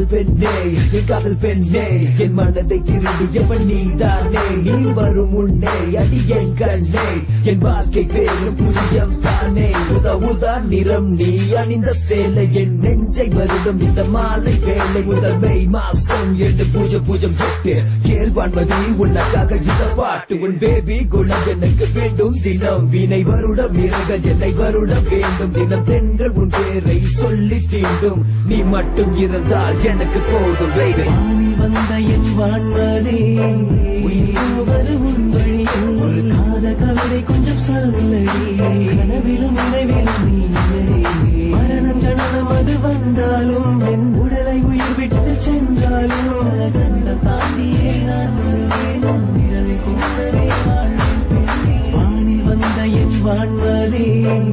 காதல் பெண்ணே என் காதல் பெண்ணே என் மனதை திருடியவன் நீதானே நீ வரும் முன்னே அடி என் கண்ணே என் வாழ்க்கை பேரும் புரியம் தானே உதா உதா நிறம் நீ அணிந்த சேலை என் நெஞ்சை வருடம் இந்த மாலை வேலை முதல் மே மாசம் எட்டு பூஜை பூஜம் எட்டு கேள்வான்மதி உனக்காக இந்த பாட்டு உன் பேபி குணம் எனக்கு வேண்டும் தினம் வினை வருடம் நிறங்கள் என்னை வருடம் வேண்டும் தினம் தென்றல் உன் பேரை சொல்லி தீண்டும் நீ மட்டும் இருந்தால் எனக்கு போதும் baby. வாணி வந்த என் வான்மதே உயிரோவது உன் வழியில் ஒரு காத கவிதை கொஞ்சம் சொல்லடி கனவிலும் நினைவிலும் நீங்களே மரணம் ஜனனம் அது வந்தாலும் என் உடலை உயிர் விட்டு சென்றாலும் கண்டம் தாண்டியே நான் வருவேன் உன் நிழலை கூடவே வாழ்வேன் பெண்ணே. வாணி வந்த என் வான்மதே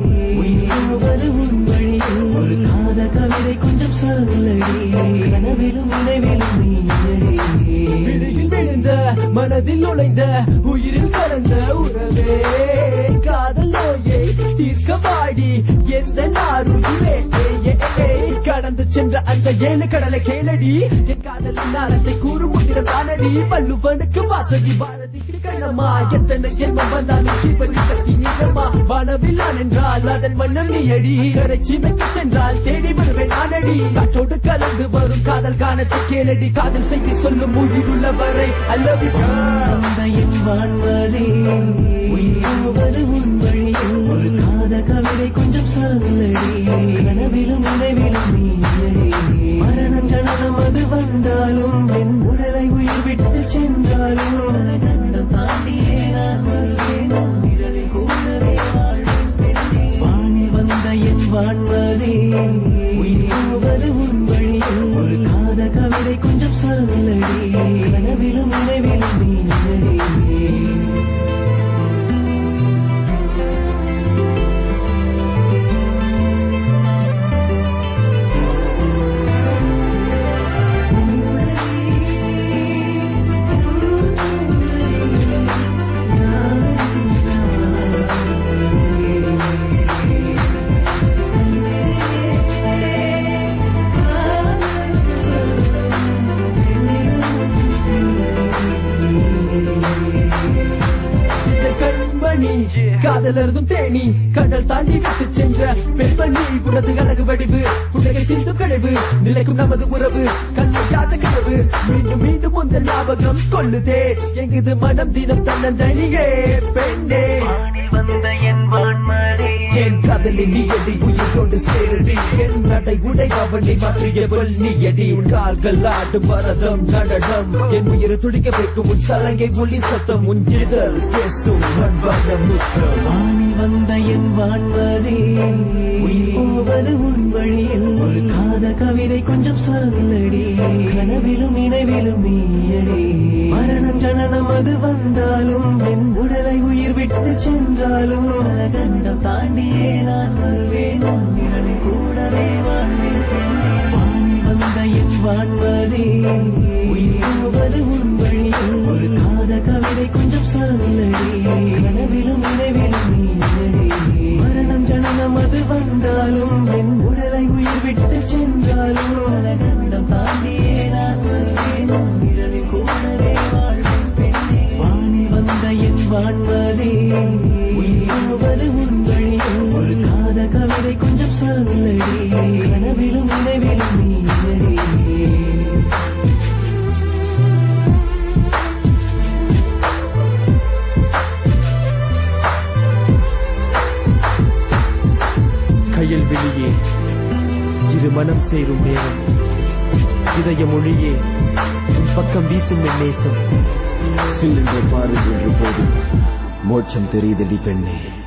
உயிரோவது உன் வழியில் ஒரு காத கவிதை கொஞ்சம் சொல்லடி கனவிலும் நினைவிலும் நீங்களே விழியில் விழுந்த மனதில் நுழைந்த உயிரில் கலந்த உறவே காதல் நோயை தீர்க்க வாடி எந்த நாருயிரே கடந்து சென்ற அந்த ஏழு கடலை கேளடி என் காதலின் நாளத்தை கூறும் முத்திரம் தானடி வள்ளுவனுக்கு வாசதி பாரதிக்கு கண்ணம்மா எத்தனை ஜென்மம் வந்தாலும் சீப்பதி சக்தி நீங்கம்மா வானவில்லான் என்றால் அதன் மன்னம் நீயடி கரை சீமைக்கு சென்றால் தேடி வருவேன் நானடி காற்றோடு கலந்து வரும் காதல் காணத்தை கேளடி காதல் செய்தி சொல்லும் உயிருள்ளவரை அல்லவி வந்த என் வான்மதே உயிரோவது உன் வழியில் ஒரு காத கவிதை கொஞ்சம் சொல்லடி கனவிலும் நினைவிலும் நீங்களே மரணம் ஜனனம் அது வந்தாலும் என் உடலை உயிர் விட்டு சென்றாலும் கண்டம் தாண்டியே நான் வருவேன் உன் நிழலில் கூடவே வாழ்வேன் பெண்ணே. வானில் வந்த என் வான்மதே உயிரோவது உன் வழியில் ஒரு காத கவிதை கொஞ்சம் சொல்லடி கனவிலும் நினைவிலும் நீங்களே இந்த கண்மணி காதலர்தும் தேனி கடல் தாண்டி விட்டு சென்ற பெண்மணி உனது அழகு வடிவு புன்னகை சிந்து கழிவு நிலைக்கும் நமது உறவு கண்ணையாத கனவு மீண்டும் மீண்டும் உந்த ஞாபகம் கொள்ளுதே எங்குது மனம் தினம் தன்னந்தனியே பெண்ணே வானில் வந்த என் வான்மதே என் காதலி நீயடி உயிரோடு சேரடி என் நடை உடை அவனை மாற்றியவள் நீயடி உன் கால்கள் ஆடும் பரதம் நடனம் என் உயிரை துடிக்க வைக்கும் உன் சலங்கை ஒளி சத்தம் உன் இதழ் பேசும் அன்பான முத்தம் வானில் வந்த என் வான்மதே உயிர் போவது உன் வழியில் ஒரு காத கவிதை கொஞ்சம் சொல்லடி கனவிலும் நினைவிலும் நீயடி மரணம் ஜனனம் அது வந்தாலும் என் உடலை உயிர் விட்டு சென்றாலும் கண்டம் தாண்டியே நான் வருவேன் உன் நிழலில் கூடவே வாழ்வேன் பெண்ணே. வானில் வந்த என் வான்மதே உயிர் போவது உன் வழியில் ஒரு காத கவிதை கொஞ்சம் சொல்லடி கனவிலும் நினைவிலும் நீங்களே மரணம் ஜனனம் அது வந்தாலும் என் உடலை உயிர் விட்டு சென்றாலும் கண்டம் தாண்டியே நான் வருவேன் உன் நிழலில் கூடவே வாழ்வேன் பெண்ணே வானில் வந்த என் வான்மதே உயிரோவது உன் வழியில் ஒரு காத கவிதை கொஞ்சம் சொல்லடி கனவிலும் நினைவிலும் நீங்களே கையில் வெளியே இரு மனம் சேரும் நேரம் இதய மொழியே உன் பக்கம் வீசும் என் நேசம் சில்லென்ற பாரு என்று போதும் மோட்சம் தெரியுதடி பெண்ணே